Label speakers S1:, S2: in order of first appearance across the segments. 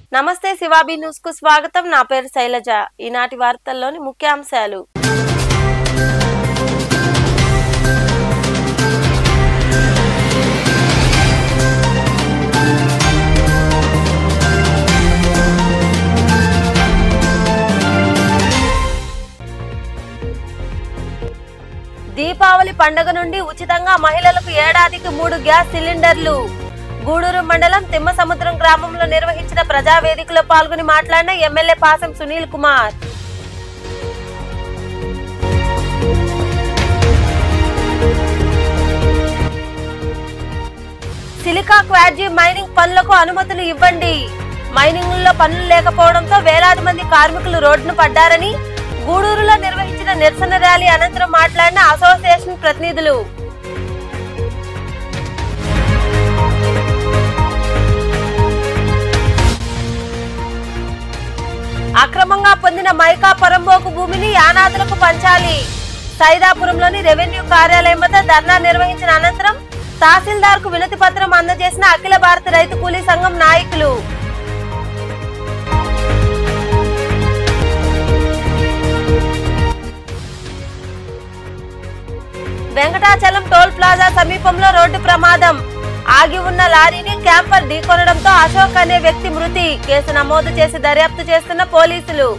S1: నమస్తే శివాబి న్యూస్ కు స్వాగతం నా పేరు శైలజ ఈనాటి వార్తల్లోని ముఖ్యాంశాలు దీపావళి పండుగ నుండి ఉచితంగా మహిళలకు ఏడాదికి మూడు గ్యాస్ సిలిండర్లు గూడూరు మండలం తిమ్మసముద్రం గ్రామంలో నిర్వహించిన ప్రజావేదికలో పాల్గొని మాట్లాడిన MLA Pasam Sunil Kumar silica quartz mining పనులకు అనుమతులు ఇవ్వండి మైనింగ్ లో పనులు లేకపోవడంతో వేలాది మంది కార్మికులు రోడ్డును పడ్డారని గూడూరులో నిర్వహించిన నిరసన ర్యాలీ అనంతరం మాట్లాడిన అసోసియేషన్ ప్రతినిధులు అక్రమంగా పొందిన మైకా పరంబోకు భూమిని యానాదులకు పంచాలి సైదాపురంలోని రెవెన్యూ కార్యాలయం వద్ద ధర్నా నిర్వహించిన అనంతరం తహసీల్దార్ కు వినతి పత్రం అందజేసిన అఖిల భారత రైతు కూలీ సంఘం నాయకులు వెంకటాచలం టోల్ ప్లాజా సమీపంలో రోడ్డు ప్రమాదం ఆగి ఉన్న లారీని క్యాంపర్ ఢీకొనడంతో అశోక్ అనే వ్యక్తి మృతి కేసు నమోదు చేసి దర్యాప్తు చేస్తున్న పోలీసులు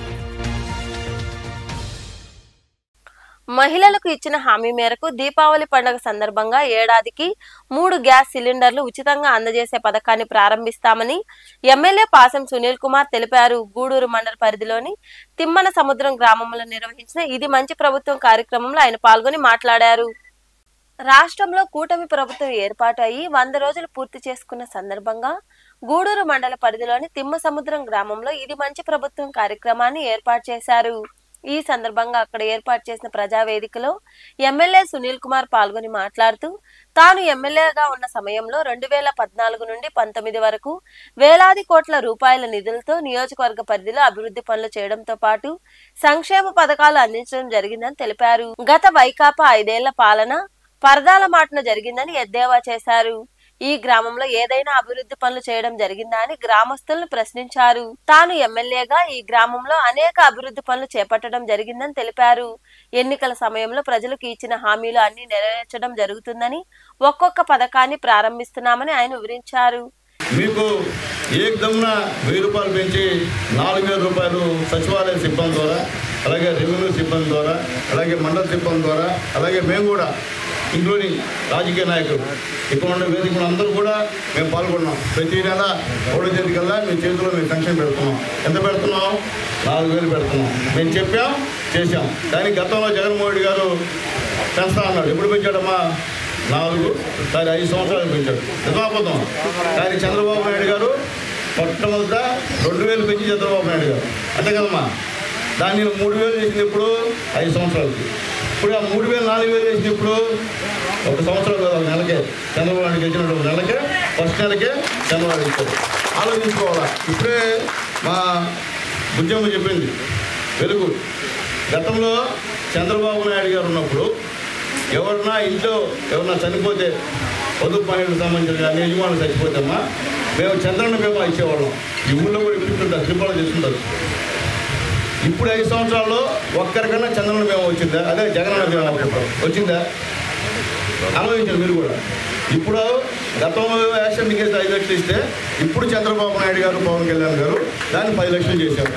S1: మహిళలకు ఇచ్చిన హామీ మేరకు దీపావళి పండుగ సందర్భంగా ఏడాదికి మూడు గ్యాస్ సిలిండర్లు ఉచితంగా అందజేసే పథకాన్ని ప్రారంభిస్తామని ఎమ్మెల్యే పాసం సునీల్ కుమార్ తెలిపారు గూడూరు మండల పరిధిలోని తిమ్మన సముద్రం గ్రామంలో నిర్వహించిన ఇది మంచి ప్రభుత్వం కార్యక్రమంలో ఆయన పాల్గొని మాట్లాడారు రాష్ట్రంలో కూటమి ప్రభుత్వం ఏర్పాటు అయ్యి వంద రోజులు పూర్తి చేసుకున్న సందర్భంగా గూడూరు మండల పరిధిలోని తిమ్మ సముద్రం గ్రామంలో ఇది మంచి ప్రభుత్వం కార్యక్రమాన్ని ఏర్పాటు చేశారు ఈ సందర్భంగా అక్కడ ఏర్పాటు చేసిన ప్రజావేదికలో ఎమ్మెల్యే సునీల్ కుమార్ పాల్గొని మాట్లాడుతూ తాను ఎమ్మెల్యేగా ఉన్న సమయంలో రెండు వేల పద్నాలుగు నుండి పంతొమ్మిది వరకు వేలాది కోట్ల రూపాయల నిధులతో నియోజకవర్గ పరిధిలో అభివృద్ధి పనులు చేయడంతో పాటు సంక్షేమ పథకాలు అందించడం జరిగిందని తెలిపారు గత వైకాపా ఐదేళ్ల పాలన పరదాల మాటన జరిగిందని ఎద్దేవా చేశారు ఈ గ్రామంలో ఏదైనా అభివృద్ధి పనులు చేయడం జరిగిందా అని గ్రామస్తులను ప్రశ్నించారు తాను ఎమ్మెల్యేగా ఈ గ్రామంలో అనేక అభివృద్ధి పనులు చేపట్టడం జరిగిందని తెలిపారు ఎన్నికల సమయంలో ప్రజలకు ఇచ్చిన హామీలు అన్ని నెరవేర్చడం జరుగుతుందని ఒక్కొక్క పథకాన్ని ప్రారంభిస్తున్నామని ఆయన వివరించారు
S2: మీకు ఏకదమ్న వెయ్యి రూపాయలు పెంచి నాలుగు వేల రూపాయలు సచివాలయ సిబ్బంది ద్వారా అలాగే రెవెన్యూ సిబ్బంది ద్వారా అలాగే మండల సిబ్బంది ద్వారా అలాగే మేము కూడా ఇంక్లూడింగ్ రాజకీయ నాయకులు ఇక్కడ ఉన్న వేదికలు అందరూ కూడా మేము పాల్గొన్నాం ప్రతి నెల ఒకటో తేదీ కల్లా మీ చేతిలో మేము పెన్షన్ పెడుతున్నాం ఎంత పెడుతున్నాం నాలుగు వేలు పెడుతున్నాం మేము చెప్పాం చేశాం కానీ గతంలో జగన్మోహన్ రెడ్డి గారు పెంచుతా అన్నాడు ఎప్పుడు పెంచాడమ్మా నాలుగు సారి ఐదు సంవత్సరాలు పెంచాడు నిజాబద్ధం కానీ చంద్రబాబు నాయుడు గారు మొట్టమొదట రెండు వేలు పెంచి చంద్రబాబు నాయుడు గారు అంతే కదమ్మా దాన్ని మూడు వేలు చేసింది ఇప్పుడు ఐదు సంవత్సరాలకి ఇప్పుడు ఆ మూడు వేలు నాలుగు వేలు చేసింది ఇప్పుడు ఒక సంవత్సరం కదా ఒక నెలకే చంద్రబాబు నాయుడు గెలిచిన ఒక నెలకే ఫస్ట్ నెలకే చంద్రబాబు ఇచ్చారు ఆలోచించుకోవాలా ఇప్పుడే మా బుజ్జమ్మ చెప్పింది వెలుగు గతంలో చంద్రబాబు నాయుడు గారు ఉన్నప్పుడు ఎవరన్నా ఇంట్లో ఎవరన్నా చనిపోతే పొదుపు పనులకు సంబంధించిన కానీ యజమానులు చచ్చిపోతామా మేము చంద్రన్న బీమా ఇచ్చేవాళ్ళం ఈ ఊళ్ళో కూడా ఇప్పింటుంటారు త్రిపాలు చేస్తుంటారు ఇప్పుడు ఐదు సంవత్సరాల్లో ఒక్కరికన్నా చంద్రన్న బీమా వచ్చిందా అదే జగనన్న బీమా అనుకుంటాం. వచ్చిందా ఆలోచించారు మీరు కూడా ఇప్పుడు గతంలో యాక్షన్ కేసు ఐదు లక్షలు ఇస్తే ఇప్పుడు చంద్రబాబు నాయుడు గారు పవన్ కళ్యాణ్ గారు దాన్ని పది లక్షలు చేశారు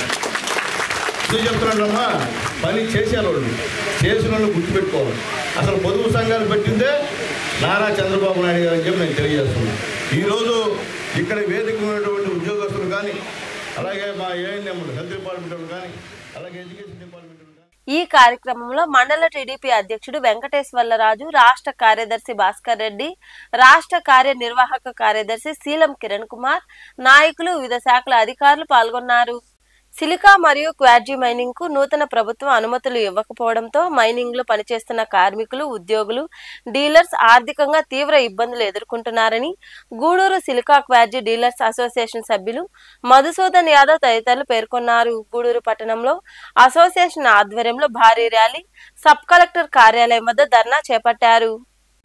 S2: ఎందుకు చెప్తున్నాడమ్మా పని చేశారు వాళ్ళు చేసిన వాళ్ళు గుర్తుపెట్టుకోవాలి అసలు పొదుపు సంఘాలు పెట్టిందే నారా చంద్రబాబు నాయుడు గారు అని చెప్పి నేను తెలియజేస్తున్నాను ఈరోజు ఇక్కడ వేదిక ఉన్నటువంటి ఉద్యోగస్తులు కానీ అలాగే మా ఏఎన్ఎం హెల్త్ డిపార్ట్మెంట్ వాళ్ళు కానీ అలాగే ఎడ్యుకేషన్ డిపార్ట్మెంట్ వాళ్ళు కానీ
S1: ఈ కార్యక్రమంలో మండల టీడీపీ అధ్యక్షుడు వెంకటేశ్వర్లరాజు రాష్ట్ర కార్యదర్శి భాస్కర్ రెడ్డి రాష్ట్ర కార్యనిర్వాహక కార్యదర్శి శీలం కిరణ్ కుమార్ నాయకులు వివిధ శాఖల అధికారులు పాల్గొన్నారు సిలికా మరియు క్వాడ్జీ మైనింగ్ కు నూతన ప్రభుత్వం అనుమతులు ఇవ్వకపోవడంతో మైనింగ్ లో పనిచేస్తున్న కార్మికులు ఉద్యోగులు డీలర్స్ ఆర్థికంగా తీవ్ర ఇబ్బందులు ఎదుర్కొంటున్నారని Gudur silica quartz dealers association సభ్యులు మధుసూదన్ యాదవ్ తదితరులు పేర్కొన్నారు గూడూరు పట్టణంలో అసోసియేషన్ ఆధ్వర్యంలో భారీ ర్యాలీ సబ్ కలెక్టర్ కార్యాలయం వద్ద ధర్నా చేపట్టారు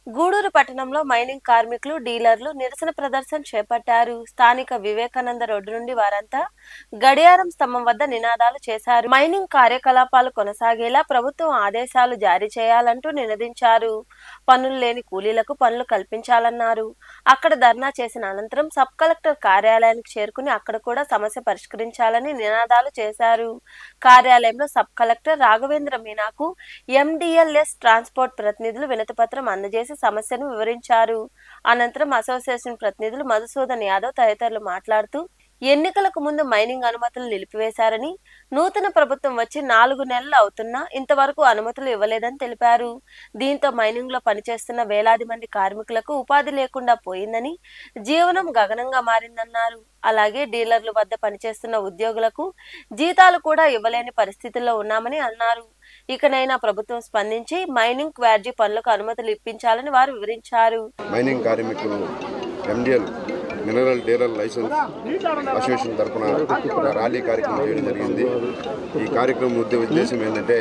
S1: గూడూరు పట్టణంలో మైనింగ్ కార్మికులు డీలర్లు నిరసన ప్రదర్శన చేపట్టారు స్థానిక వివేకానంద రోడ్డు నుండి వారంతా గడియారం స్తంభం వద్ద నినాదాలు చేశారు మైనింగ్ కార్యకలాపాలు కొనసాగేలా ప్రభుత్వం ఆదేశాలు జారీ చేయాలంటూ నినదించారు పనులు లేని కూలీలకు పనులు కల్పించాలన్నారు అక్కడ ధర్నా చేసిన అనంతరం సబ్ కలెక్టర్ కార్యాలయానికి చేరుకుని అక్కడ కూడా సమస్య పరిష్కరించాలని నినాదాలు చేశారు కార్యాలయంలో సబ్ కలెక్టర్ రాఘవేంద్ర మీనాకు ఎండిఎల్ఎస్ ట్రాన్స్పోర్ట్ ప్రతినిధులు వినతిపత్రం అందజేసి సమస్యను వివరించారు అనంతరం అసోసియేషన్ ప్రతినిధులు మధుసూదన్ యాదవ్ తదితరులు మాట్లాడుతూ ఎన్నికలకు ముందు మైనింగ్ అనుమతులు నిలిపివేశారని నూతన ప్రభుత్వం వచ్చి నాలుగు నెలలు అవుతున్నా ఇంతవరకు అనుమతులు ఇవ్వలేదని తెలిపారు దీంతో మైనింగ్ లో పనిచేస్తున్న వేలాది మంది కార్మికులకు ఉపాధి లేకుండా పోయిందని జీవనం గగనంగా మారిందన్నారు అలాగే డీలర్ల వద్ద పనిచేస్తున్న ఉద్యోగులకు జీతాలు కూడా ఇవ్వలేని పరిస్థితుల్లో ఉన్నామని అన్నారు ఇకనైనా ప్రభుత్వం స్పందించి మైనింగ్ క్వార్జీ పనులకు అనుమతులు ఇప్పించాలని వారు వివరించారు
S3: మైనింగ్ కార్మికులు MDL mineral dealer licence association తరఫున ఒక ర్యాలీ కార్యక్రమం చేయడం జరిగింది ఈ కార్యక్రమం ముఖ్య ఉద్దేశం ఏంటంటే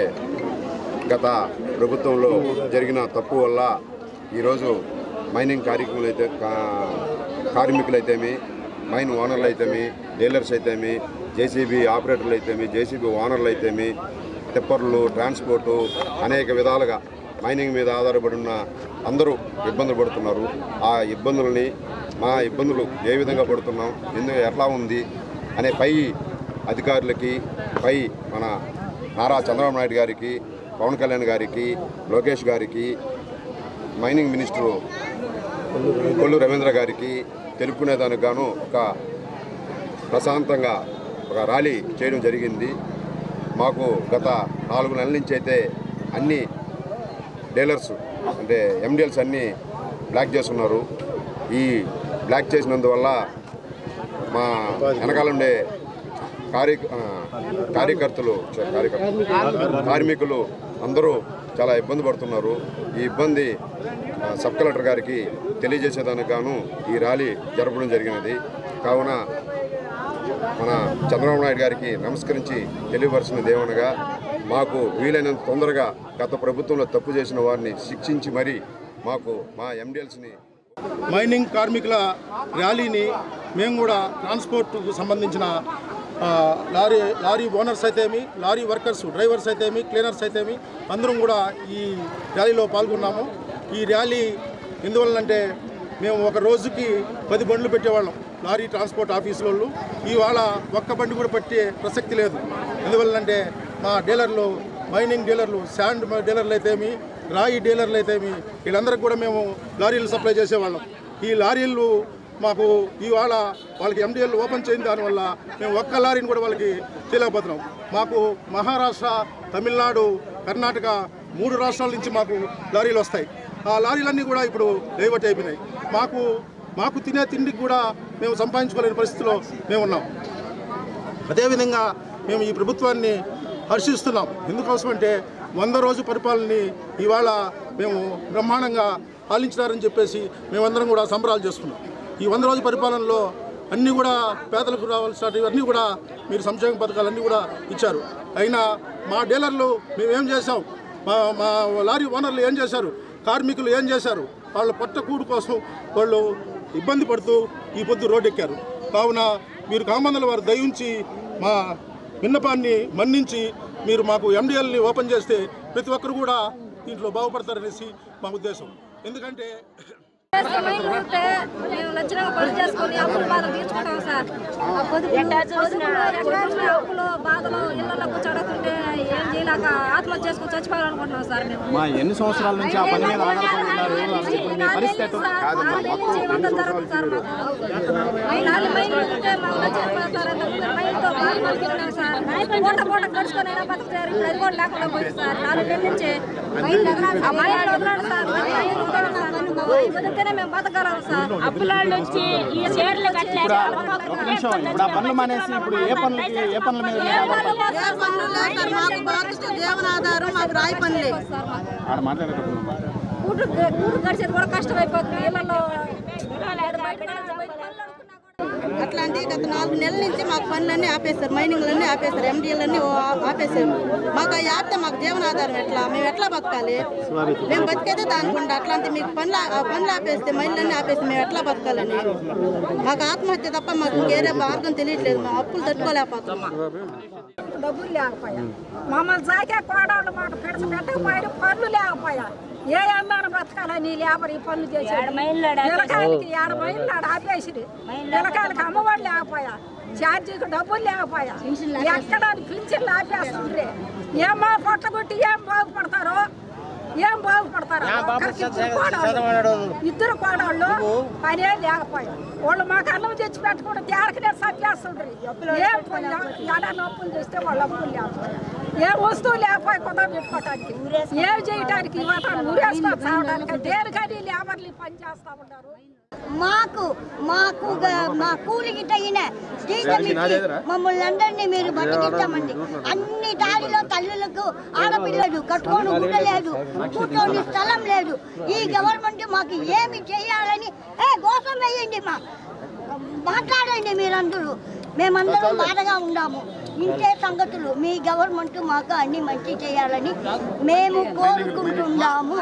S3: గత ప్రభుత్వంలో జరిగిన తప్పు వల్ల ఈరోజు మైనింగ్ కార్యక్రమాలు అయితే కార్మికులు అయితేమి మైన్ ఓనర్లు అయితేమి డీలర్స్ అయితేమి జేసీబీ ఆపరేటర్లు అయితేమి జేసీబీ ఓనర్లు అయితేమి టిప్పర్లు ట్రాన్స్పోర్టు అనేక విధాలుగా మైనింగ్ మీద ఆధారపడి ఉన్న అందరూ ఇబ్బందులు పడుతున్నారు ఆ ఇబ్బందులని మా ఇబ్బందులు ఏ విధంగా పడుతున్నాం ఎందుకు ఎట్లా ఉంది అనే పై అధికారులకి పై మన నారా చంద్రబాబు నాయుడు గారికి పవన్ కళ్యాణ్ గారికి లోకేష్ గారికి మైనింగ్ మినిస్టరు కొల్లు రవీంద్ర గారికి తెలుపుకునేదానికి గాను ఒక ప్రశాంతంగా ఒక ర్యాలీ చేయడం జరిగింది మాకు గత నాలుగు నెలల నుంచి అయితే అన్ని డీలర్స్ అంటే ఎండిఎల్స్ అన్నీ బ్లాక్ చేస్తున్నారు ఈ బ్లాక్ చేసినందువల్ల మా వెనకాల ఉండే కార్య ఆ, కార్యకర్తలు చ- కార్యకర్తలు కార్మికులు అందరూ చాలా ఇబ్బంది పడుతున్నారు ఈ ఇబ్బంది ఆ, సబ్ కలెక్టర్ గారికి తెలియజేసేదానికి గాను ఈ ర్యాలీ జరపడం జరిగినది కావున మన చంద్రబాబు నాయుడు గారికి నమస్కరించి తెలియవలసినది ఏమనగా మాకు వీలైనంత తొందరగా గత ప్రభుత్వంలో తప్పు చేసిన వారిని శిక్షించి మరీ మాకు మా ఎండిఎల్స్ని
S4: మైనింగ్ కార్మికుల ర్యాలీని మేము కూడా ట్రాన్స్పోర్ట్కు సంబంధించిన ఆ, లారీ లారీ ఓనర్స్ అయితేమి లారీ వర్కర్స్ డ్రైవర్స్ అయితేమి క్లీనర్స్ అయితేమి అందరం కూడా ఈ ర్యాలీలో పాల్గొన్నాము ఈ ర్యాలీ ఎందువల్లంటే మేము ఒక రోజుకి పది బండ్లు పెట్టేవాళ్ళం లారీ ట్రాన్స్పోర్ట్ ఆఫీసు వాళ్ళు ఇవాళ ఒక్క బండి కూడా పట్టే ప్రసక్తి లేదు ఎందువల్లంటే మా డీలర్లు మైనింగ్ డీలర్లు శాండ్ డీలర్లు అయితేమి రాయి డీలర్లు అయితేమి వీళ్ళందరికీ కూడా మేము లారీలు సప్లై చేసేవాళ్ళం ఈ లారీలు మాకు ఇవాళ వాళ్ళకి ఎండిఎల్ ఓపెన్ చేయని దానివల్ల మేము ఒక్క లారీని కూడా వాళ్ళకి చేయలేకపోతున్నాం మాకు మహారాష్ట్ర తమిళనాడు కర్ణాటక మూడు రాష్ట్రాల నుంచి మాకు లారీలు వస్తాయి ఆ లారీలన్నీ కూడా ఇప్పుడు డైవర్ట్ అయిపోయినాయి మాకు మాకు తినే తిండికి కూడా మేము సంపాదించుకోలేని పరిస్థితిలో మేము ఉన్నాం అదేవిధంగా మేము ఈ ప్రభుత్వాన్ని హర్షిస్తున్నాం ఎందుకోసం అంటే వంద రోజు పరిపాలనని ఇవాళ మేము బ్రహ్మాండంగా పాలించినారని చెప్పేసి మేమందరం కూడా సంబరాలు చేసుకున్నాం ఈ వంద రోజు పరిపాలనలో అన్నీ కూడా పేదలకు రావాల్సిన ఇవన్నీ కూడా మీరు సంక్షేమ పథకాలన్నీ కూడా ఇచ్చారు అయినా మా డీలర్లు మేమేం చేశాం మా మా లారీ ఓనర్లు ఏం చేశారు కార్మికులు ఏం చేశారు వాళ్ళ పొట్ట కూడు కోసం వాళ్ళు ఇబ్బంది పడుతూ ఈ పొద్దు రోడ్డెక్కారు కావున మీరు కామందల వారు దయించి మా విన్నపాన్ని మన్నించి మీరు మాకు ఎండిఎల్ని ఓపెన్ చేస్తే ప్రతి ఒక్కరు కూడా దీంట్లో బాగుపడతారనేసి మా ఉద్దేశం ఎందుకంటే
S5: మైండ్ ఉంటే మేము లక్షణంగా పని చేసుకొని అప్పులు బాధలు తీర్చుకుంటాం సార్ ఆ పొదుపు పొదుపులు ఎక్కడ చూసినా అప్పులు బాధలు ఇళ్లలో కూర్చోడుతుంటే ఏం చేయలేక ఆత్మహత్య చేసుకుని చచ్చిపోవాలనుకుంటున్నాం సార్ మేము
S6: మా ఎన్ని సంవత్సరాల నుంచి ఆ పని మీద ఆధారపడి ఉన్నారు అసలు ఇప్పుడు మీ పరిస్థితి ఎట్లా?
S5: పూట పూట గడుచుకొని అయినా బతుకుతారు ఇప్పుడు అది కూడా లేకుండా పోయింది సార్ నాలుగు నెలల నుంచి ఆ మైండ్ వదలండి సార్ మైండ్ వదలండి సార్ బతికితేనే మేము బతకగలం సార్
S7: అప్పులాళ్ళు వచ్చి ఈ షేర్లు కట్టలేక
S6: ఒక నిమిషం ఇప్పుడు ఆ పనులు మానేసి ఇప్పుడు ఏ పనులకి ఏ పనుల మీద
S5: ఏ వాళ్ళు పోతారు సార్?
S8: మాకు బతుకు జీవనాధారం మాకు రాయి పనులే
S6: ఆడ మాట్లాడేటప్పుడు
S5: కూటు కూటు గడిచేది కూడా కష్టమైపోతుంది ఇళ్ళలో బయట బయట పనులు అనుకున్నా కూడా
S8: అట్లాంటి గత నాలుగు నెలల నుంచి మాకు పనులన్నీ ఆపేస్తారు మైనింగ్లన్నీ ఆపేస్తారు ఎండిఎలన్నీ ఆపేశారు మాకు అవి ఆపితే మాకు జీవనాధారం ఎట్లా మేము ఎట్లా బతకాలి మేము బతికేదే దానికుండా అట్లాంటి మీకు పనులు ఆ పనులు ఆపేస్తే మైళ్ళన్నీ ఆపేస్తే మేము ఎట్లా బతకాలని మాకు ఆత్మహత్య తప్ప మాకు వేరే మార్గం తెలియట్లేదు మేము అప్పులు తట్టుకోలేకపోతున్నాం
S5: డబ్బులు లేకపోయా మమ్మల్ని సాకే కోడళ్ళు మాకు పెడస పెట్టకపోయారు పనులు లేకపోయా ఏ అన్నాను బతకాలని లేబర్ ఈ పనులు చేశాడు పిల్లకాయలకి ఏడ మైళ్ళు ఆడ ఆపేసిడు పిల్లకాయలకి అమ్మఒడి లేకపోయా ఛార్జీకి డబ్బులు లేకపోయా ఎక్కడ పింఛన్లు ఆపేస్తుండ్రి ఏమో పొట్టగొట్టి ఏం బాగుపడతారో ఏం బాగుపడతారు ఒక్కరికి ఇద్దరు కోడళ్ళు. ఇద్దరు కోడళ్ళు పనే లేకపోయా వాళ్ళు మాకు అన్నం తెచ్చి పెట్టుకుంటే తేరకనే సత్యేస్తుండ్రి ఏం ఎడ నొప్పులు చేస్తే వాళ్ళ అప్పులు లేకపోయా ఏ వస్తువు లేకపోయి కొత్త పెట్టుకోవటానికి ఏం చేయటానికి ఇవ్వటానికి ఊరేసుకొని సావడానికి దేనికని లేబర్లు ఈ పని చేస్తా ఉంటారు
S9: మాకు మాకు గ- మా కూలికి తగిన జీతం ఇచ్చి మమ్మల్ని అందరినీ మీరు బతికిస్తామండి అన్ని దారిలో తల్లులకు ఆడపిల్లలు కట్టుకొని ఉండలేదు కూర్చొని స్థలం లేదు ఈ గవర్నమెంట్ మాకు ఏమి చేయాలని ఏ గోసం వేయండి మా మాట్లాడండి మీరందరూ మేమందరం బాధగా ఉన్నాము ఇంతే సంగతులు మీ గవర్నమెంట్ మాకు అన్ని మంచి చేయాలని మేము కోరుకుంటున్నాము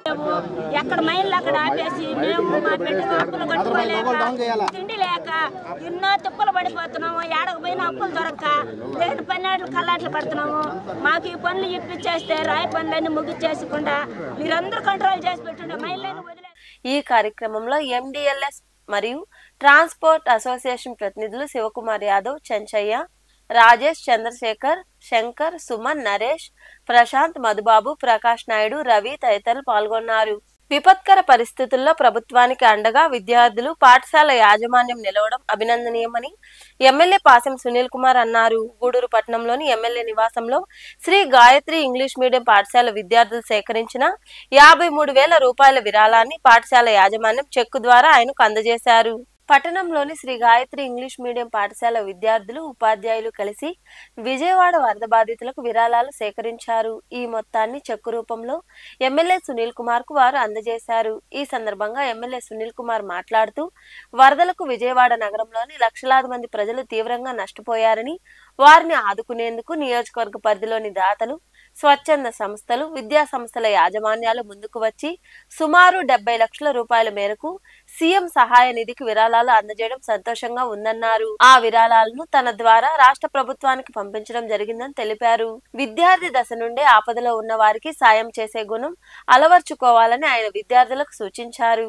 S7: ఎక్కడ మైళ్ళు అక్కడ ఆపేసి మేము మా బిడ్డలు అప్పులు కట్టుకోలేక తిండి లేక ఎన్నో తిప్పలు పడిపోతున్నాము ఏడకు పోయిన అప్పులు దొరక్క లేని పన్నెండు కల్లాట్లు పడుతున్నాము మాకు ఈ పనులు ఇప్పించేస్తే రాయి పనులన్నీ ముగిచ్చేసకుండా మీరందరూ కంట్రోల్ చేసి పెట్టుండే మైళ్ళని వదిలే
S1: ఈ కార్యక్రమంలో ఎండిఎల్ఎస్ మరియు ట్రాన్స్పోర్ట్ అసోసియేషన్ ప్రతినిధులు శివకుమార్ యాదవ్ చెంచయ్య రాజేష్ చంద్రశేఖర్ శంకర్ సుమన్ నరేష్ ప్రశాంత్ మధుబాబు ప్రకాష్ నాయుడు రవి తదితరులు పాల్గొన్నారు విపత్కర పరిస్థితుల్లో ప్రభుత్వానికి అండగా విద్యార్థులు పాఠశాల యాజమాన్యం నిలవడం అభినందనీయమని ఎమ్మెల్యే పాసెం సునీల్ కుమార్ అన్నారు గూడూరు పట్టణంలోని ఎమ్మెల్యే నివాసంలో శ్రీ గాయత్రి ఇంగ్లీష్ మీడియం పాఠశాల విద్యార్థులు సేకరించిన యాభై మూడు వేల రూపాయల విరాళాన్ని పాఠశాల యాజమాన్యం చెక్కు ద్వారా ఆయనకు అందజేశారు పట్టణంలోని శ్రీ గాయత్రి ఇంగ్లీష్ మీడియం పాఠశాల విద్యార్థులు ఉపాధ్యాయులు కలిసి విజయవాడ వరద బాధితులకు విరాళాలు సేకరించారు ఈ మొత్తాన్ని చెక్కు రూపంలో ఎమ్మెల్యే సునీల్ కుమార్ కు వారు అందజేశారు ఈ సందర్భంగా ఎమ్మెల్యే సునీల్ కుమార్ మాట్లాడుతూ వరదలకు విజయవాడ నగరంలోని లక్షలాది మంది ప్రజలు తీవ్రంగా నష్టపోయారని వారిని ఆదుకునేందుకు నియోజకవర్గ పరిధిలోని దాతలు స్వచ్ఛంద సంస్థలు విద్యా సంస్థల యాజమాన్యాలు ముందుకు వచ్చి సుమారు డెబ్బై లక్షల రూపాయల మేరకు సీఎం సహాయ నిధికి విరాళాలు అందజేయడం సంతోషంగా ఉందన్నారు ఆ విరాళాలను తన ద్వారా రాష్ట్ర ప్రభుత్వానికి పంపించడం జరిగిందని తెలిపారు విద్యార్థి దశ నుండే ఆపదలో ఉన్న వారికి సాయం చేసే గుణం అలవర్చుకోవాలని ఆయన విద్యార్థులకు సూచించారు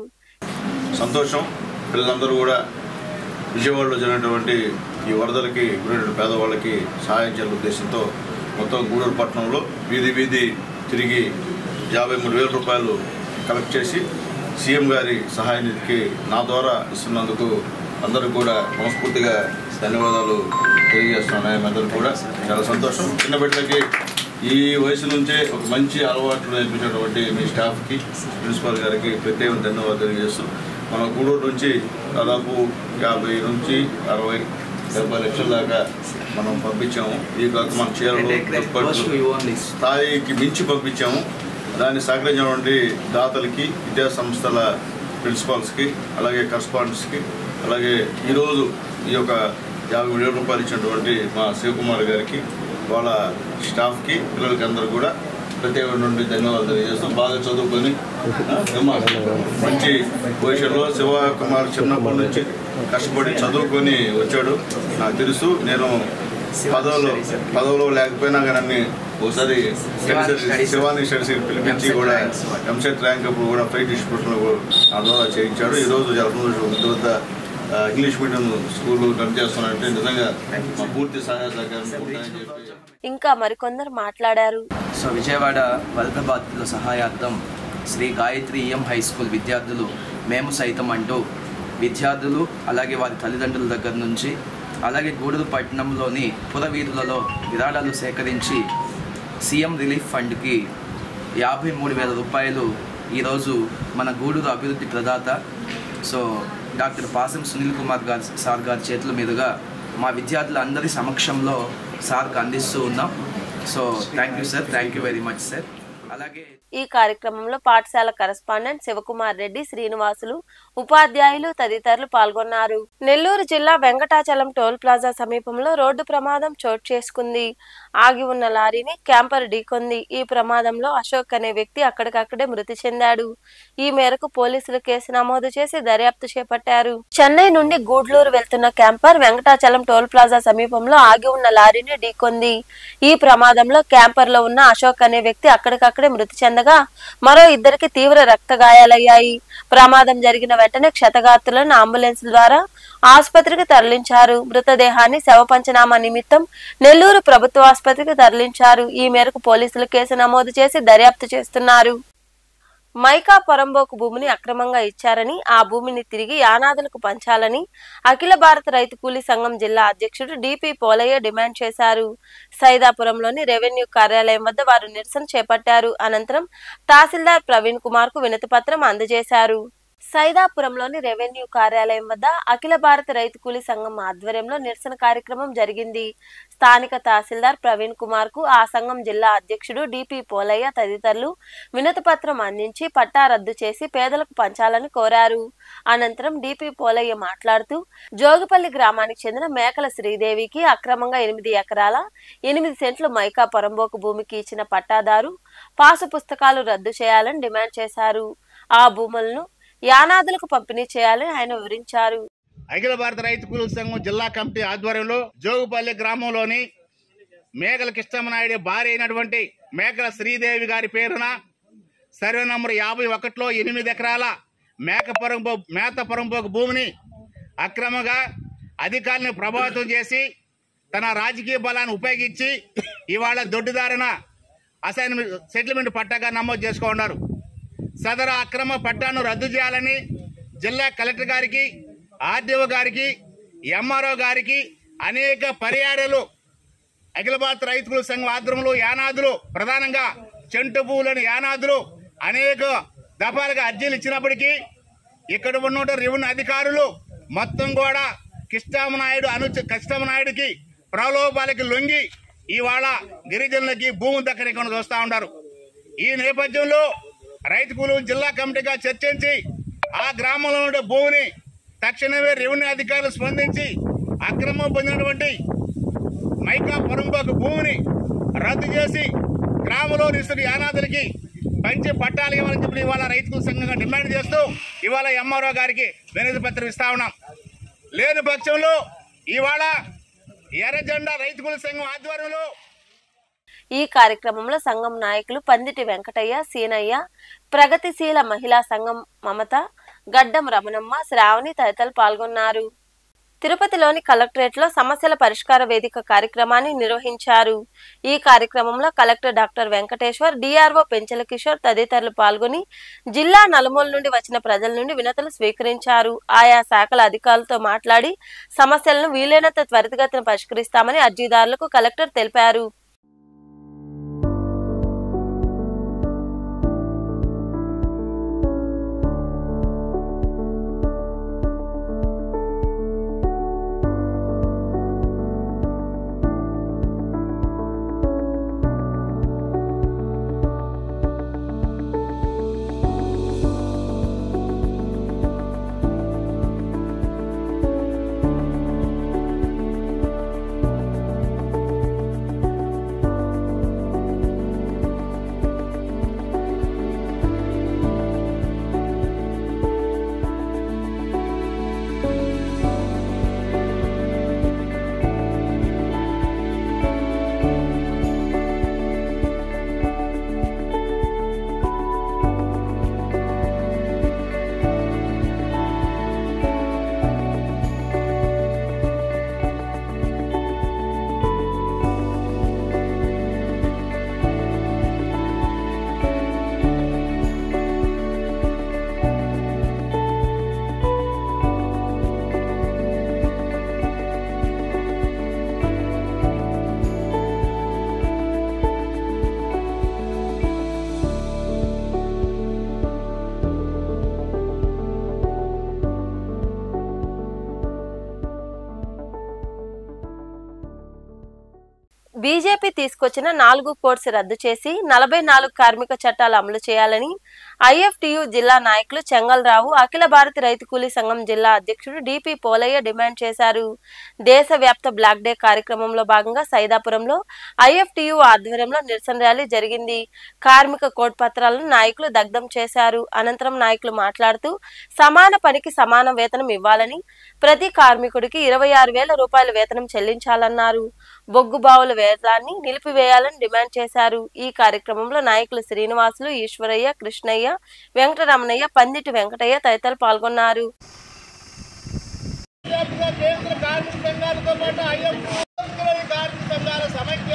S2: సంతోషం పిల్లలందరూ కూడా విజయవాడలో జరిగినటువంటి ఈ వరదలకి గురైన పేదవాళ్ళకి సహాయం చేయాల ఉద్దేశంతో మొత్తం గూడూరు పట్టణంలో వీధి వీధి తిరిగి యాభై మూడు వేల రూపాయలు కలెక్ట్ చేసి సీఎం గారి సహాయ నిధికి నా ద్వారా ఇస్తున్నందుకు అందరూ కూడా మనస్ఫూర్తిగా ధన్యవాదాలు తెలియజేస్తున్నాను అందరూ కూడా చాలా సంతోషం చిన్న బిడ్డలకి ఈ వయసు నుంచే ఒక మంచి అలవాట్లు నేర్పించినటువంటి మీ స్టాఫ్కి ప్రిన్సిపాల్ గారికి ప్రత్యేక ధన్యవాదాలు తెలియజేస్తూ మన గూడూరు నుంచి దాదాపు యాభై నుంచి అరవై డెబ్బై లక్షల దాకా మనం పంపించాము ఈ కాక మన చీరలు దుప్పట్లు స్థాయికి మించి పంపించాము దాన్ని సహకరించినటువంటి దాతలకి విద్యా సంస్థల ప్రిన్సిపాల్స్కి అలాగే కరస్పాండెంట్స్కి అలాగే ఈరోజు ఈ యొక్క యాభై వేల రూపాయలు ఇచ్చినటువంటి మా శివకుమార్ గారికి వాళ్ళ స్టాఫ్కి పిల్లలకి అందరూ కూడా ప్రత్యేక నుండి ధన్యవాదాలు తెలియజేస్తాం బాగా చదువుకొని ఆ, ఏమ్మా, మంచి పొజిషన్లో శివకుమార్ చిన్నప్పటి నుంచి కష్టపడి చదువుకొని వచ్చాడు నాకు తెలుసు నేను పదవులో పదవులో లేకపోయినా కానీ అన్ని ఒకసారి స్టడీస్- శివాని స్టడీస్ పిలిపించి కూడా ఎంసెట్ ర్యాంక్ అప్పుడు కూడా ఫ్లైట్ డిస్ట్రిబ్యూషన్లో కూడా నా ద్వారా చేయించాడు ఈరోజు జలసంతోషం ఇంత పెద్ద ఆ, ఇంగ్లీష్ మీడియం స్కూల్ రన్ చేస్తున్నానంటే నిజంగా మా పూర్తి సహాయ సహకారం ఉంటాయని చెప్పి
S1: ఇంకా మరికొందరు మాట్లాడారు
S10: సో విజయవాడ వరద బాధితుల సహాయార్థం Shri Gayatri EM high school విద్యార్థులు మేము సైతం అంటూ విద్యార్థులు అలాగే వారి తల్లిదండ్రుల దగ్గర నుంచి అలాగే గూడూరు పట్టణంలోని పురవీధులలో విరాళాలు సేకరించి సీఎం రిలీఫ్ ఫండ్కి యాభై మూడు వేల రూపాయలు ఈరోజు మన గూడూరు అభివృద్ధి ప్రదాత సో డాక్టర్ పాసం సునీల్ కుమార్ గారు సార్ గారి చేతుల మీదుగా మా విద్యార్థులందరి సమక్షంలో సార్కి అందిస్తూ ఉన్నాం so thank you sir thank you very much sir అలాగే
S1: ఈ కార్యక్రమంలో పాఠశాల కరస్పాండెంట్ శివకుమార్ రెడ్డి శ్రీనివాసులు ఉపాధ్యాయులు తదితరులు పాల్గొన్నారు నెల్లూరు జిల్లా వెంకటాచలం టోల్ ప్లాజా సమీపంలో రోడ్డు ప్రమాదం చోటు చేసుకుంది ఆగి ఉన్న లారీని క్యాంపర్ ఢీకొంది ఈ ప్రమాదంలో అశోక్ అనే వ్యక్తి అక్కడికక్కడే మృతి చెందాడు ఈ మేరకు పోలీసులు కేసు నమోదు చేసి దర్యాప్తు చేపట్టారు చెన్నై నుండి గూడ్లూరు వెళ్తున్న క్యాంపర్ వెంకటాచలం టోల్ ప్లాజా సమీపంలో ఆగి ఉన్న లారీని ఢీకొంది ఈ ప్రమాదంలో క్యాంపర్ లో ఉన్న అశోక్ అనే వ్యక్తి అక్కడికక్కడే మృతి చెందగా మరో ఇద్దరికి తీవ్ర రక్త గాయాలయ్యాయి ప్రమాదం జరిగిన వెంటనే క్షతగాత్రులను అంబులెన్స్ ద్వారా ఆసుపత్రికి తరలించారు మృతదేహాన్ని శవ పంచనామా నిమిత్తం నెల్లూరు ప్రభుత్వ ఆసుపత్రికి తరలించారు ఈ మేరకు పోలీసులు కేసు నమోదు చేసి దర్యాప్తు చేస్తున్నారు మైకా పొరంబోకు భూమిని అక్రమంగా ఇచ్చారని ఆ భూమిని తిరిగి యానాదులకు పంచాలని అఖిల భారత రైతు కూలీ సంఘం జిల్లా అధ్యక్షుడు డిపి పోలయ్య డిమాండ్ చేశారు సైదాపురంలోని రెవెన్యూ కార్యాలయం వద్ద వారు నిరసన చేపట్టారు అనంతరం తహసీల్దార్ ప్రవీణ్ కుమార్ కు వినతి పత్రం అందజేశారు సైదాపురంలోని రెవెన్యూ కార్యాలయం వద్ద అఖిల భారత రైతు కూలీ సంఘం ఆధ్వర్యంలో నిరసన కార్యక్రమం జరిగింది స్థానిక తహసీల్దార్ ప్రవీణ్ కుమార్ కు ఆ సంఘం జిల్లా అధ్యక్షుడు డిపి పోలయ్య తదితరులు వినతి పత్రం అందించి పట్టా రద్దు చేసి పేదలకు పంచాలని కోరారు అనంతరం డిపి పోలయ్య మాట్లాడుతూ జోగిపల్లి గ్రామానికి చెందిన మేకల శ్రీదేవికి అక్రమంగా ఎనిమిది ఎకరాల ఎనిమిది సెంట్లు మైకా పొరంబోకు భూమికి ఇచ్చిన పట్టాదారు పాసు పుస్తకాలు రద్దు చేయాలని డిమాండ్ చేశారు ఆ భూములను యానాదులకు పంపిణీ చేయాలని ఆయన వివరించారు
S6: అఖిల భారత రైతు కూలీ సంఘం జిల్లా కమిటీ ఆధ్వర్యంలో జోగుపల్లి గ్రామంలోని మేకల కృష్ణమనాయుడు భార్య అయినటువంటి మేకల శ్రీదేవి గారి పేరున సర్వే నంబర్ యాభై ఒకటిలో ఎనిమిది ఎకరాల మేక పొరంబో మేత పొరంబోకు భూమిని అక్రమంగా అధికారులను ప్రభావితం చేసి తన రాజకీయ బలాన్ని ఉపయోగించి ఇవాళ దొడ్డిదారిన అసైన్మెంట్ సెటిల్మెంట్ పట్టాగా నమోదు చేసుకున్నారు సదరు అక్రమ పట్టాను రద్దు చేయాలని జిల్లా కలెక్టర్ గారికి ఆర్డీఓ గారికి ఎంఆర్ఓ గారికి అనేక పర్యాయాలు అఖిల భారత రైతుల సంఘం ఆధ్వర్యంలో యానాదులు ప్రధానంగా చెంటు పువ్వులని యానాదులు అనేక దఫాలుగా అర్జీలు ఇచ్చినప్పటికీ ఇక్కడ ఉన్న రెవెన్యూ అధికారులు మొత్తం కూడా కృష్ణమనాయుడు అను కృష్ణమనాయుడికి ప్రలోభాలకి లొంగి ఇవాళ గిరిజనులకి భూమి దక్కనికుండా చూస్తా ఉన్నారు ఈ నేపథ్యంలో రైతు కూలు జిల్లా కమిటీగా చర్చించి ఆ గ్రామంలో ఉండే భూమిని తక్షణమే రెవెన్యూ అధికారులు స్పందించి అక్రమం పొందినటువంటి మైకా పొరంబోకు భూమిని రద్దు చేసి గ్రామంలో నిస్తున్న యానాదులకి పంచి పట్టాలు ఇవ్వాలని చెప్పి ఇవాళ రైతు సంఘంగా డిమాండ్ చేస్తూ ఇవాళ ఎంఆర్ఓ గారికి వినతి పత్రం ఇస్తా ఉన్నాం లేని పక్షంలో ఇవాళ ఎర్ర జెండా రైతు కూలీ సంఘం ఆధ్వర్యంలో
S1: ఈ కార్యక్రమంలో సంఘం నాయకులు పందిటి వెంకటయ్య సీనయ్య ప్రగతిశీల మహిళా సంఘం మమత గడ్డం రమణమ్మ శ్రావణి తదితరులు పాల్గొన్నారు తిరుపతిలోని కలెక్టరేట్ లో సమస్యల పరిష్కార వేదిక కార్యక్రమాన్ని నిర్వహించారు ఈ కార్యక్రమంలో collector doctor Venkateshwar DRO Penchala Kishore తదితరులు పాల్గొని జిల్లా నలుమూల నుండి వచ్చిన ప్రజల నుండి వినతులు స్వీకరించారు ఆయా శాఖల అధికారులతో మాట్లాడి సమస్యలను వీలైనంత త్వరితగతిన పరిష్కరిస్తామని అర్జీదారులకు కలెక్టర్ తెలిపారు బీజేపీ తీసుకొచ్చిన నాలుగు కోర్సు రద్దు చేసి నలభై నాలుగు కార్మిక చట్టాలు అమలు చేయాలని ఐఎఫ్టియు జిల్లా నాయకులు చెంగల్రావు అఖిల భారత రైతు కూలీ సంఘం జిల్లా అధ్యక్షుడు డిపి పోలయ్య డిమాండ్ చేశారు దేశవ్యాప్త బ్లాక్ డే కార్యక్రమంలో భాగంగా సైదాపురంలో ఐఎఫ్టియు ఆధ్వర్యంలో నిరసన ర్యాలీ జరిగింది కార్మిక కోడ్ పత్రాలను నాయకులు దగ్ధం చేశారు అనంతరం నాయకులు మాట్లాడుతూ సమాన పనికి సమాన వేతనం ఇవ్వాలని ప్రతి కార్మికుడికి ఇరవై ఆరు వేల రూపాయల వేతనం చెల్లించాలన్నారు బొగ్గు బావుల వేతాన్ని నిలిపివేయాలని డిమాండ్ చేశారు ఈ కార్యక్రమంలో నాయకులు శ్రీనివాసులు ఈశ్వరయ్య కృష్ణయ్య వెంకటరమణయ్య పందిటి వెంకటయ్య తదితరులు పాల్గొన్నారు
S6: కేంద్ర కార్మిక సంఘాలతో పాటు ఐఎంటీ కార్మిక సంఘాల సమైక్య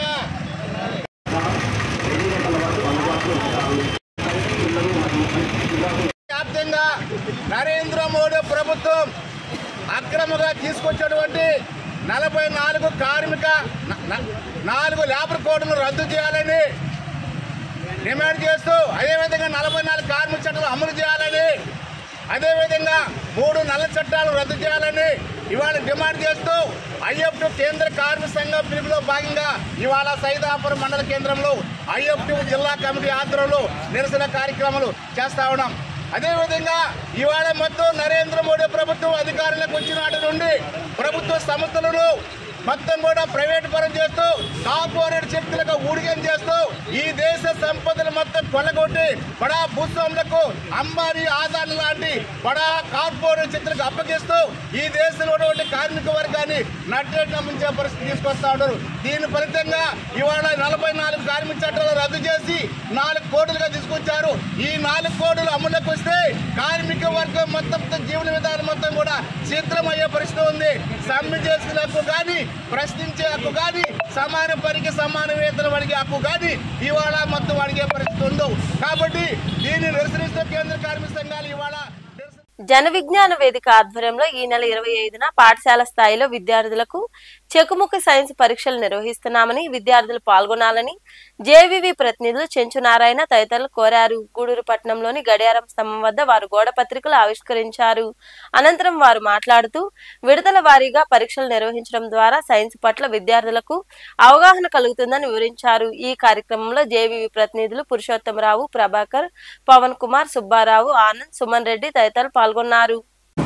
S6: వ్యాప్తంగా నరేంద్ర మోడీ ప్రభుత్వం అక్రమంగా తీసుకొచ్చినటువంటి నలభై నాలుగు కార్మిక న- న- నాలుగు లేబర్ కోడ్ను రద్దు చేయాలని డిమాండ్ చేస్తూ అదేవిధంగా నలభై నాలుగు కార్మిక చట్టాలు అమలు చేయాలని అదేవిధంగా మూడు నల్ల చట్టాలు రద్దు చేయాలని ఇవాళ డిమాండ్ చేస్తూ ఐఎఫ్టి కేంద్ర కార్మిక సంఘం పిలుపులో భాగంగా ఇవాళ సైదాపురం మండల కేంద్రంలో ఐఎఫ్టి జిల్లా కమిటీ ఆధ్వర్యంలో నిరసన కార్యక్రమాలు చేస్తా ఉన్నాం అదేవిధంగా ఇవాళ మొత్తం నరేంద్ర మోడీ ప్రభుత్వం అధికారంలోకి వచ్చిన నాటి నుండి ప్రభుత్వ సంస్థలను మొత్తం కూడా ప్రైవేట్ పరం చేస్తూ కార్పొరేట్ శక్తులకు ఊడిగం చేస్తూ ఈ దేశ సంపదలు మొత్తం కొల్లగొట్టి బడా భూస్వాములకు అంబానీ ఆదాని లాంటి బడా కార్పొరేట్ శక్తులకు అప్పగిస్తూ ఈ దేశంలో ఉన్నటువంటి కార్మిక వర్గాన్ని నట్టేట నమ్మించే పరిస్థితి తీసుకొస్తా ఉన్నారు దీని ఫలితంగా ఇవాళ నలభై నాలుగు కార్మిక చట్టాలు రద్దు చేసి నాలుగు కోట్లుగా తీసుకొచ్చారు ఈ నాలుగు కోట్లు అమలులోకి వస్తే కార్మిక వర్గం మొత్తం జీవన విధానం మొత్తం కూడా చిత్రమయ్యే పరిస్థితి ఉంది సమ్మె చేసుకునే హక్కు కానీ ప్రశ్నించే హక్కు కానీ సమాన పనికి సమాన వేతనం అడిగే హక్కు కానీ ఇవాళ మొత్తం అడిగే పరిస్థితి ఉండవు కాబట్టి దీన్ని నిరసనిస్తూ కేంద్ర కార్మిక సంఘాలు ఇవాళ నిరసన
S1: జన విజ్ఞాన వేదిక ఆధ్వర్యంలో ఈ నెల ఇరవై ఐదున పాఠశాల స్థాయిలో విద్యార్థులకు చెకుముకి సైన్స్ పరీక్షలు నిర్వహిస్తున్నామని విద్యార్థులు పాల్గొనాలని జేవివి ప్రతినిధులు చెంచు నారాయణ తదితరులు కోరారు గూడూరు పట్టణంలోని గడియారం స్తంభం వద్ద వారు గోడ పత్రికలు ఆవిష్కరించారు అనంతరం వారు మాట్లాడుతూ విడతల వారీగా పరీక్షలు నిర్వహించడం ద్వారా సైన్స్ పట్ల విద్యార్థులకు అవగాహన కలుగుతుందని వివరించారు ఈ కార్యక్రమంలో జేవివి ప్రతినిధులు పురుషోత్తమరావు ప్రభాకర్ పవన్ కుమార్ సుబ్బారావు ఆనంద్ సుమన్ రెడ్డి తదితరులు పాల్గొన్నారు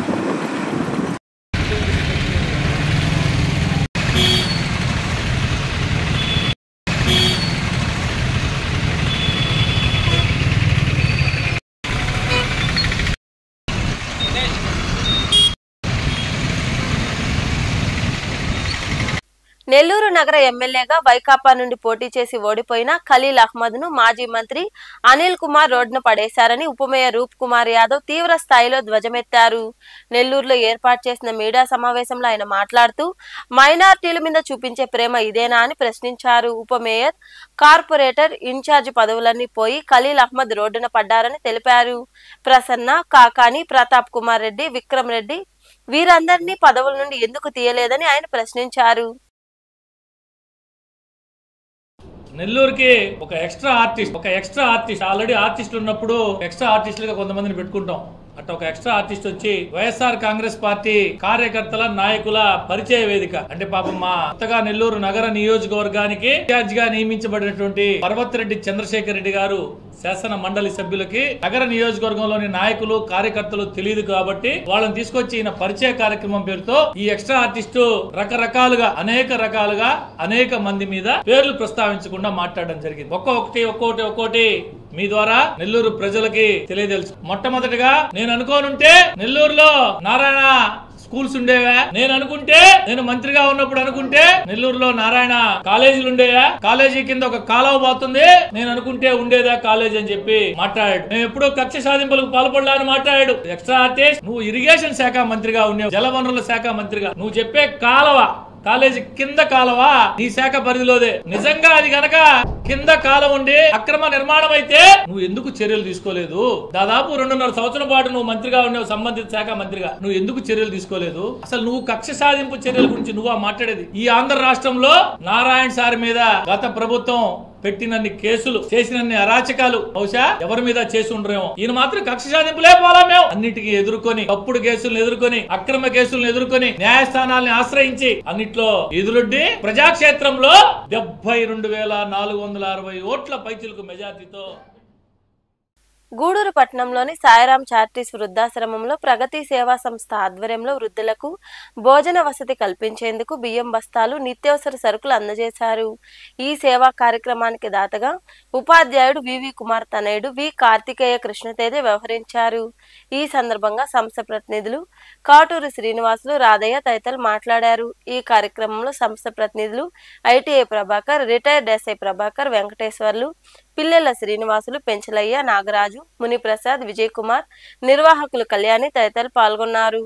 S1: నెల్లూరు నగర ఎమ్మెల్యేగా వైకాపా నుండి పోటీ చేసి ఓడిపోయిన ఖలీల్ అహ్మద్ ను మాజీ మంత్రి అనిల్ కుమార్ రోడ్డున పడేశారని ఉప మేయర్ రూప్ కుమార్ యాదవ్ తీవ్ర స్థాయిలో ధ్వజమెత్తారు నెల్లూరులో ఏర్పాటు చేసిన మీడియా సమావేశంలో ఆయన మాట్లాడుతూ మైనార్టీల మీద చూపించే ప్రేమ ఇదేనా అని ప్రశ్నించారు ఉప మేయర్ కార్పొరేటర్ ఇన్ఛార్జ్ పదవులన్నీ పోయి ఖలీల్ అహ్మద్ రోడ్డున పడ్డారని తెలిపారు ప్రసన్న కాకాని ప్రతాప్ కుమార్ రెడ్డి విక్రమ్ రెడ్డి వీరందరినీ పదవుల నుండి ఎందుకు తీయలేదని ఆయన ప్రశ్నించారు
S11: నెల్లూరుకి ఒక ఎక్స్ట్రా ఆర్టిస్ట్ ఒక ఎక్స్ట్రా ఆర్టిస్ట్ ఆల్రెడీ ఆర్టిస్టులు ఉన్నప్పుడు ఎక్స్ట్రా ఆర్టిస్టులుగా కొంతమందిని పెట్టుకుంటాం అట్లా ఒక ఎక్స్ట్రా ఆర్టిస్ట్ వచ్చి వైఎస్ఆర్ కాంగ్రెస్ పార్టీ కార్యకర్తల నాయకుల పరిచయ వేదిక అంటే పాపం మా కొత్తగా నెల్లూరు నగర నియోజకవర్గానికి ఇన్ఛార్జ్ గా నియమించబడినటువంటి పర్వతిరెడ్డి చంద్రశేఖర్ రెడ్డి గారు శాసన మండలి సభ్యులకి నగర నియోజకవర్గంలోని నాయకులు కార్యకర్తలు తెలియదు కాబట్టి వాళ్ళని తీసుకొచ్చి ఈయన పరిచయ కార్యక్రమం పేరుతో ఈ ఎక్స్ట్రా ఆర్టిస్టు రకరకాలుగా అనేక రకాలుగా అనేక మంది మీద పేర్లు ప్రస్తావించకుండా మాట్లాడడం జరిగింది ఒక్కొక్కటి ఒక్కొక్కటి ఒక్కొక్కటి మీ ద్వారా నెల్లూరు ప్రజలకి తెలియదలుచు మొట్టమొదటిగా నేను అనుకోనుంటే నెల్లూరులో నారాయణ స్కూల్స్ ఉండేవా నేను అనుకుంటే నేను మంత్రిగా ఉన్నప్పుడు అనుకుంటే నెల్లూరులో నారాయణ కాలేజీలు ఉండేవా కాలేజీ కింద ఒక కాలువ పోతుంది నేను అనుకుంటే ఉండేదా కాలేజీ అని చెప్పి మాట్లాడాడు మేము ఎప్పుడో కక్ష సాధింపులకు పాల్పడలా అని మాట్లాడాడు ఎక్స్ట్రా ఆర్టిస్ట్ నువ్వు ఇరిగేషన్ శాఖ మంత్రిగా ఉన్నావు జలవనరుల శాఖ మంత్రిగా నువ్వు చెప్పే కాలువ కాలేజీ కింద కాలువ నీ శాఖ పరిధిలోదే నిజంగా అది గనక కింద కాలం ఉండి అక్రమ నిర్మాణం అయితే నువ్వు ఎందుకు చర్యలు తీసుకోలేదు దాదాపు రెండున్నర సంవత్సరం పాటు నువ్వు మంత్రిగా ఉన్నావు సంబంధిత శాఖ మంత్రిగా నువ్వు ఎందుకు చర్యలు తీసుకోలేదు అసలు నువ్వు కక్ష సాధింపు చర్యల గురించి నువ్వు మాట్లాడేది ఈ ఆంధ్ర రాష్ట్రంలో నారాయణ సార్ మీద గత ప్రభుత్వం పెట్టినన్ని కేసులు చేసినన్ని అరాచకాలు బహుశా ఎవరి మీద చేసి ఉండరేమో ఈయన మాత్రం కక్ష సాధింపులే పోలా మేము అన్నిటికీ ఎదుర్కొని తప్పుడు కేసులను ఎదుర్కొని అక్రమ కేసులను ఎదుర్కొని న్యాయస్థానాల్ని ఆశ్రయించి అన్నిట్లో ఎదురొడ్డి ప్రజాక్షేత్రంలో డెబ్బై రెండు వేల నాలుగు వందల అరవై ఓట్ల పైచిలకు మెజార్టీతో
S1: గూడూరు పట్టణంలోని సాయిరాం చారిటీస్ వృద్ధాశ్రమంలో ప్రగతి సేవా సంస్థ ఆధ్వర్యంలో వృద్ధులకు భోజన వసతి కల్పించేందుకు బియ్యం బస్తాలు నిత్యావసర సరుకులు అందజేశారు ఈ సేవా కార్యక్రమానికి దాతగా ఉపాధ్యాయుడు వివి కుమార్ తనయుడు వి కార్తికేయ కృష్ణతేజ వ్యవహరించారు ఈ సందర్భంగా సంస్థ ప్రతినిధులు కాటూరు శ్రీనివాసులు రాధయ్య తదితరులు మాట్లాడారు ఈ కార్యక్రమంలో సంస్థ ప్రతినిధులు ITI Prabhakar retired SI Prabhakar Venkateswarlu Pillela Srinivasulu Penchalaiah Nagaraju Muniprasad Vijay Kumar నిర్వాహకులు కళ్యాణి తదితరులు పాల్గొన్నారు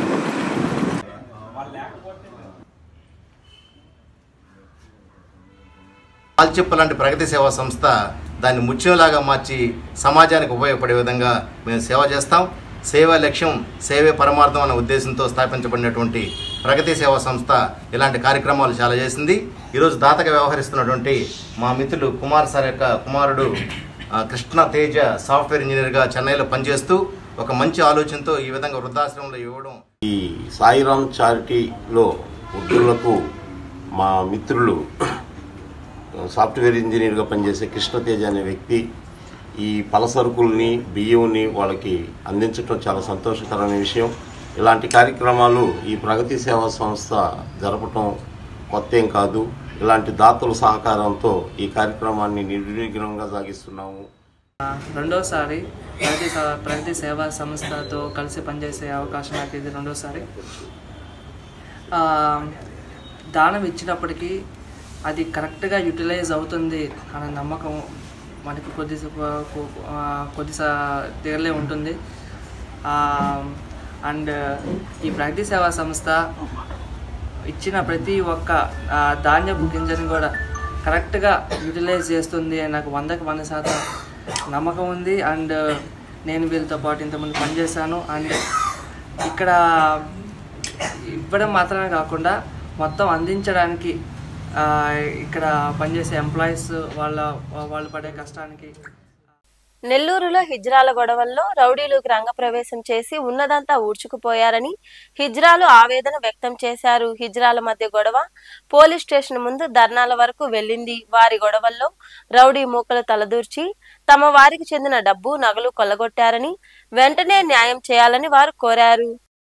S12: ఆల్చెప్ప లాంటి ప్రగతి సేవా సంస్థ దాన్ని ముత్యంలాగా మార్చి సమాజానికి ఉపయోగపడే విధంగా మేము సేవ చేస్తాం సేవ లక్ష్యం సేవే పరమార్థం అన్న ఉద్దేశంతో స్థాపించబడినటువంటి ప్రగతి సేవా సంస్థ ఇలాంటి కార్యక్రమాలు చాలా చేసింది ఈరోజు దాతగా వ్యవహరిస్తున్నటువంటి మా మిత్రులు కుమార్ సార్ యొక్క కుమారుడు ఆ, కృష్ణ తేజ సాఫ్ట్వేర్ ఇంజనీర్గా చెన్నైలో పనిచేస్తూ ఒక మంచి ఆలోచనతో ఈ విధంగా వృద్ధాశ్రమంలో ఇవ్వడం
S13: ఈ సాయిరామ్ చారిటీలో వృద్ధులకు మా మిత్రులు సాఫ్ట్వేర్ ఇంజనీర్గా పనిచేసే కృష్ణతేజ అనే వ్యక్తి ఈ పలసరుకుల్ని బియ్యంని వాళ్ళకి అందించడం చాలా సంతోషకరమైన విషయం ఇలాంటి కార్యక్రమాలు ఈ ప్రగతి సేవా సంస్థ జరపటం కొత్త ఏం కాదు ఇలాంటి దాతల సహకారంతో ఈ కార్యక్రమాన్ని నిర్విఘ్నంగా సాగిస్తున్నాము
S14: రెండోసారి ప్రగతి స- ప్రగతి సేవా సంస్థతో కలిసి పనిచేసే అవకాశం నాకు ఇది రెండోసారి ఆ, దానం ఇచ్చినప్పటికీ అది కరెక్ట్గా యూటిలైజ్ అవుతుంది అనే నమ్మకం మనకి కొద్ది కొద్ది దగ్గరలే ఉంటుంది అండ్ ఈ ప్రగతి సేవా సంస్థ ఇచ్చిన ప్రతి ఒక్క ఆ, ధాన్యపు గింజని కూడా కరెక్ట్గా యూటిలైజ్ చేస్తుంది అని నాకు వందకి వంద శాతం నమ్మకం ఉంది అండ్ నేను వీళ్ళతో పాటు ఇంతమంది పనిచేశాను అండ్ ఇక్కడ ఇవ్వడం మాత్రమే కాకుండా మొత్తం అందించడానికి ఆ, ఇక్కడ పనిచేసే ఎంప్లాయీస్ వాళ్ళ వాళ్ళు పడే కష్టానికి
S1: నెల్లూరులో హిజ్రాల గొడవల్లో రౌడీలకు రంగప్రవేశం చేసి ఉన్నదంతా ఊడ్చుకుపోయారని హిజ్రాలు ఆవేదన వ్యక్తం చేశారు హిజ్రాల మధ్య గొడవ పోలీస్ స్టేషన్ ముందు ధర్నాల వరకు వెళ్ళింది వారి గొడవల్లో రౌడీ మూకలు తలదూర్చి తమ వారికి చెందిన డబ్బు నగలు కొల్లగొట్టారని వెంటనే న్యాయం చేయాలని వారు కోరారు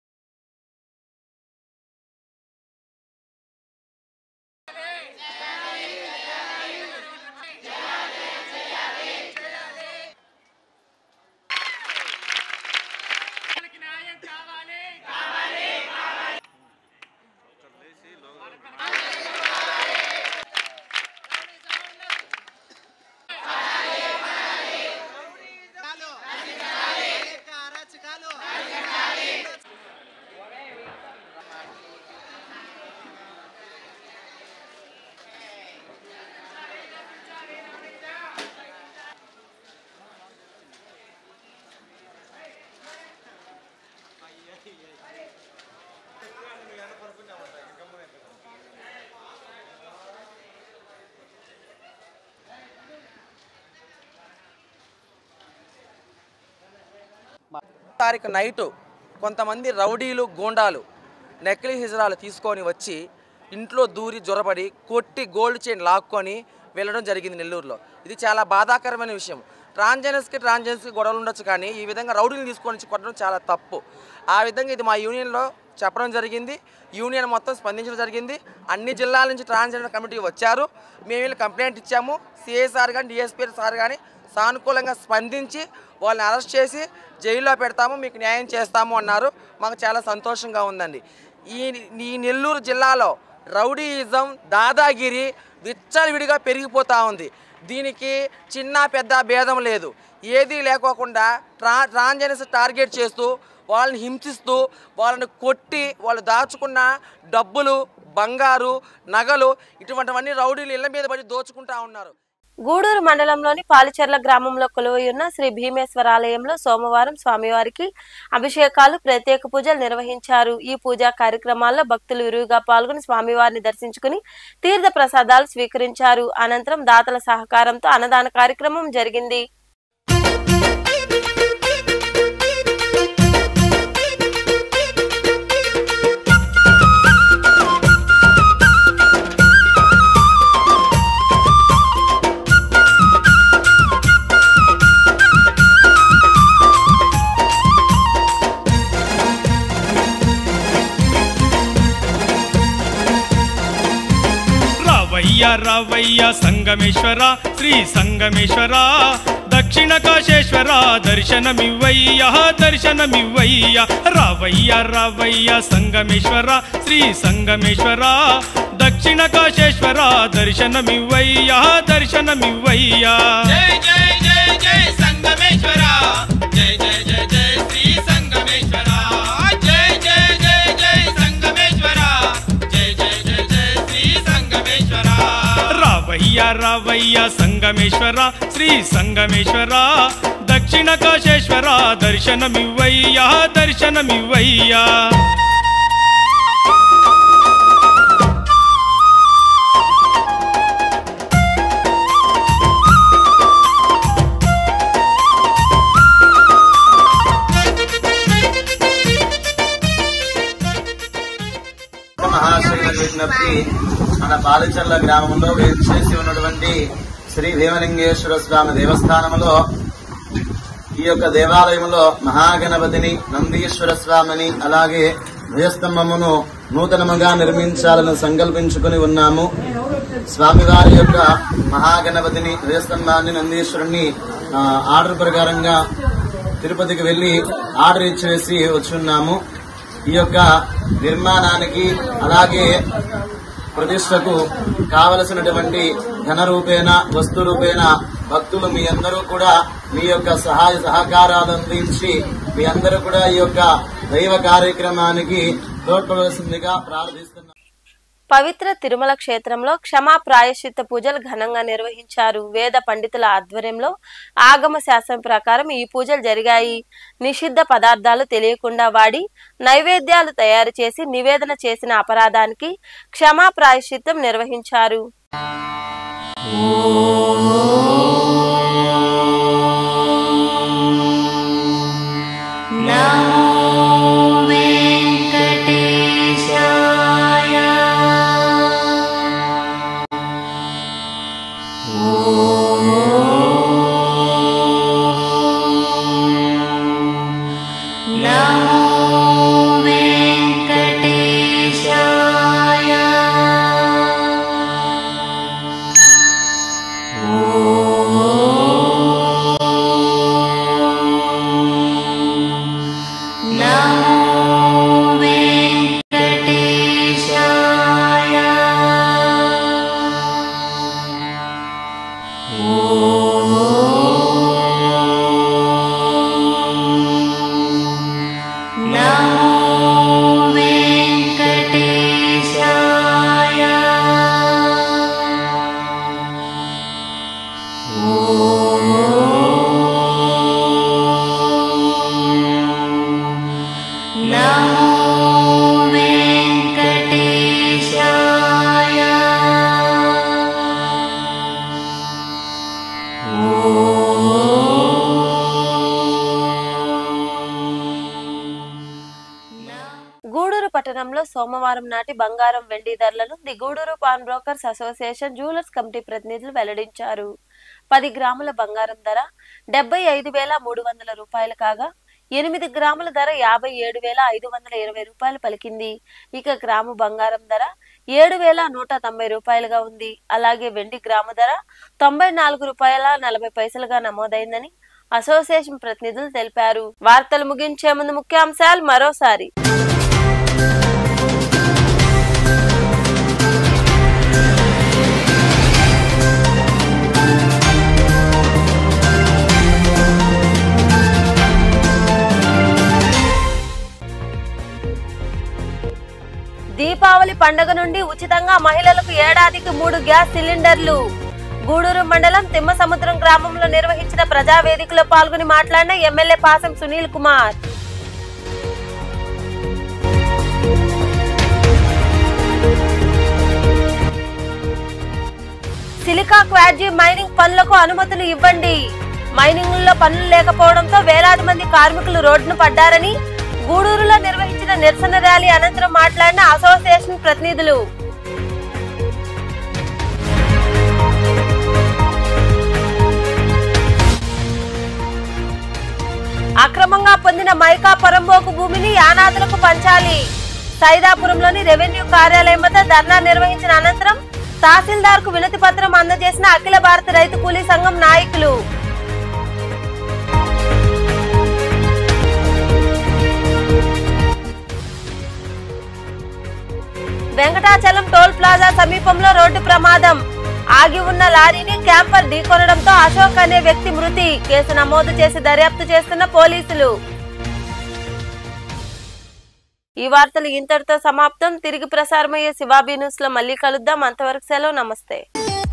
S15: తారీఖు నైటు కొంతమంది రౌడీలు గూండాలు నకిలీ హిజరాలు తీసుకొని వచ్చి ఇంట్లో దూరి జొరబడి కొట్టి గోల్డ్ చైన్ లాక్కొని వెళ్ళడం జరిగింది నెల్లూరులో ఇది చాలా బాధాకరమైన విషయం ట్రాన్జెండర్స్కి ట్రాన్జెండర్స్కి గొడవలు ఉండొచ్చు కానీ ఈ విధంగా రౌడీలు తీసుకొని వచ్చి కొట్టడం చాలా తప్పు ఆ విధంగా ఇది మా యూనియన్లో చెప్పడం జరిగింది యూనియన్ మొత్తం స్పందించడం జరిగింది అన్ని జిల్లాల నుంచి ట్రాన్స్జెండర్ కమిటీ వచ్చారు మేము వీళ్ళు కంప్లైంట్ ఇచ్చాము సిఐ సార్ కానీ డిఎస్పీ సార్ కానీ సానుకూలంగా స్పందించి వాళ్ళని అరెస్ట్ చేసి జైల్లో పెడతాము మీకు న్యాయం చేస్తాము అన్నారు మాకు చాలా సంతోషంగా ఉందండి ఈ ఈ నెల్లూరు జిల్లాలో రౌడీయిజం దాదాగిరి విచ్చలవిడిగా పెరిగిపోతూ ఉంది దీనికి చిన్న పెద్ద భేదం లేదు ఏదీ లేకోకుండా ట్రా ట్రాన్జెండర్స్ టార్గెట్ చేస్తూ వాళ్ళని హింసిస్తూ వాళ్ళని కొట్టి వాళ్ళు దాచుకున్న డబ్బులు బంగారు నగలు ఇటువంటివన్నీ రౌడీలు ఇళ్ళ మీద పడి దోచుకుంటా ఉన్నారు
S1: గూడూరు మండలంలోని పాలిచెర్ల గ్రామంలో కొలువై ఉన్న శ్రీ భీమేశ్వర ఆలయంలో సోమవారం స్వామివారికి అభిషేకాలు ప్రత్యేక పూజలు నిర్వహించారు ఈ పూజా కార్యక్రమాల్లో భక్తులు విరివిగా పాల్గొని స్వామివారిని దర్శించుకుని తీర్థ ప్రసాదాలు స్వీకరించారు అనంతరం దాతల సహకారంతో అన్నదాన కార్యక్రమం జరిగింది
S16: రావయ్య రావయ్య సంగమేశ్వర శ్రీ సంగమేశ్వర దక్షిణ కాశేశ్వర దర్శనమివ్వయ్య దర్శనమివ్వయ్య రావయ్య రావయ్య సంగమేశ్వర శ్రీ సంగమేశ్వర దక్షిణ కాశేశ్వర దర్శనమివ్వయ్య దర్శనమివ్వయ్య
S17: జై జై జై జై సంగమేశ్వర జై జై జై జై శ్రీ సంగమేశ్వర జై జై జై జై సంగమేశ్వర జై జై జై జై శ్రీ సంగమేశ్వర
S16: రావయ్య రావయ్య సంగమేశ్వర శ్రీ సంగమేశ్వర దక్షిణ కాశేశ్వర దర్శనమివ్వయ్య దర్శనమివ్వయ్యా
S18: మహాశైల విజ్ఞప్తి మన పాలచర్ల గ్రామంలో చేసి ఉన్నటువంటి శ్రీ భీమలింగేశ్వర స్వామి దేవస్థానంలో ఈ యొక్క దేవాలయంలో మహాగణపతిని నందీశ్వర స్వామిని అలాగే ధ్వజస్తంభమును నూతనముగా నిర్మించాలని సంకల్పించుకుని ఉన్నాము స్వామివారి యొక్క మహాగణపతిని ధ్వజస్తంభాన్ని నందీశ్వరుణ్ణి ఆ, ఆర్డర్ ప్రకారంగా తిరుపతికి వెళ్లి ఆర్డర్ ఇచ్చేసి వచ్చున్నాము ఈ యొక్క నిర్మాణానికి అలాగే ప్రతిష్టకు కావలసినటువంటి ధన రూపేణ వస్తు రూపేణ భక్తులు మీ అందరూ కూడా మీ యొక్క సహాయ సహకారాలు అందించి మీ అందరూ కూడా ఈ యొక్క దైవ కార్యక్రమానికి తోడ్పడవలసిందిగా ప్రార్థిస్తున్నాం
S1: పవిత్ర తిరుమల క్షేత్రంలో క్షమా ప్రాయశ్చిత్త పూజలు ఘనంగా నిర్వహించారు వేద పండితుల ఆధ్వర్యంలో ఆగమ శాస్త్రం ప్రకారం ఈ పూజలు జరిగాయి నిషిద్ధ పదార్థాలు తెలియకుండా వాడి నైవేద్యాలు తయారు చేసి నివేదన చేసిన అపరాధానికి క్షమా ప్రాయశ్చిత్తం నిర్వహించారు గూడూరు పట్టణంలో సోమవారం నాటి బంగారం వెండి ధరలను the Gudur pawn brokers association jewellers committee ప్రతినిధులు వెల్లడించారు పది గ్రాముల బంగారం ధర డెబ్బై ఐదు వేల మూడు వందల రూపాయలు కాగా ఎనిమిది గ్రాముల ధర యాభై ఏడు వేల ఐదు వందల ఇరవై రూపాయలు పలికింది ఇక గ్రాము బంగారం ధర ఏడు వేల నూట తొంభై రూపాయలుగా ఉంది అలాగే వెండి గ్రాము ధర తొంభై నాలుగు రూపాయల నలభై పైసలుగా నమోదైందని అసోసియేషన్ ప్రతినిధులు తెలిపారు వార్తలు ముగించే ముందు ముఖ్యాంశాలు మరోసారి దీపావళి పండుగ నుండి ఉచితంగా మహిళలకు ఏడాదికి మూడు గ్యాస్ సిలిండర్లు గూడూరు మండలం తిమ్మసముద్రం గ్రామంలో నిర్వహించిన ప్రజా వేదికలో పాల్గొని మాట్లాడిన MLA Pasam Sunil Kumar silica quartz mining పనులకు అనుమతులు ఇవ్వండి మైనింగ్లో పనులు లేకపోవడంతో వేలాది మంది కార్మికులు రోడ్డును పడ్డారని గూడూరులో నిర్వహించిన నిరసన ర్యాలీ అనంతరం మాట్లాడిన అసోసియేషన్ ప్రతినిధులు అక్రమంగా పొందిన మైకా పరంబోకు భూమిని యానాదులకు పంచాలి సైదాపురంలోని రెవెన్యూ కార్యాలయం వద్ద ధర్నా నిర్వహించిన అనంతరం తహసీల్దార్ కు వినతి పత్రం అందజేసిన అఖిల భారత రైతు కూలీ సంఘం నాయకులు వెంకటాచలం టోల్ ప్లాజా సమీపంలో రోడ్డు ప్రమాదం ఆగి ఉన్న లారీని క్యాంపర్ ఢీకొనడంతో అశోక్ అనే వ్యక్తి మృతి కేసు నమోదు చేసి దర్యాప్తు చేస్తున్న పోలీసులు ఈ వార్తలు ఇంతటితో సమాప్తం తిరిగి ప్రసారమయ్యే శివాబీ న్యూస్ లో మళ్ళీ కలుద్దాం అంతవరకు సెలవు నమస్తే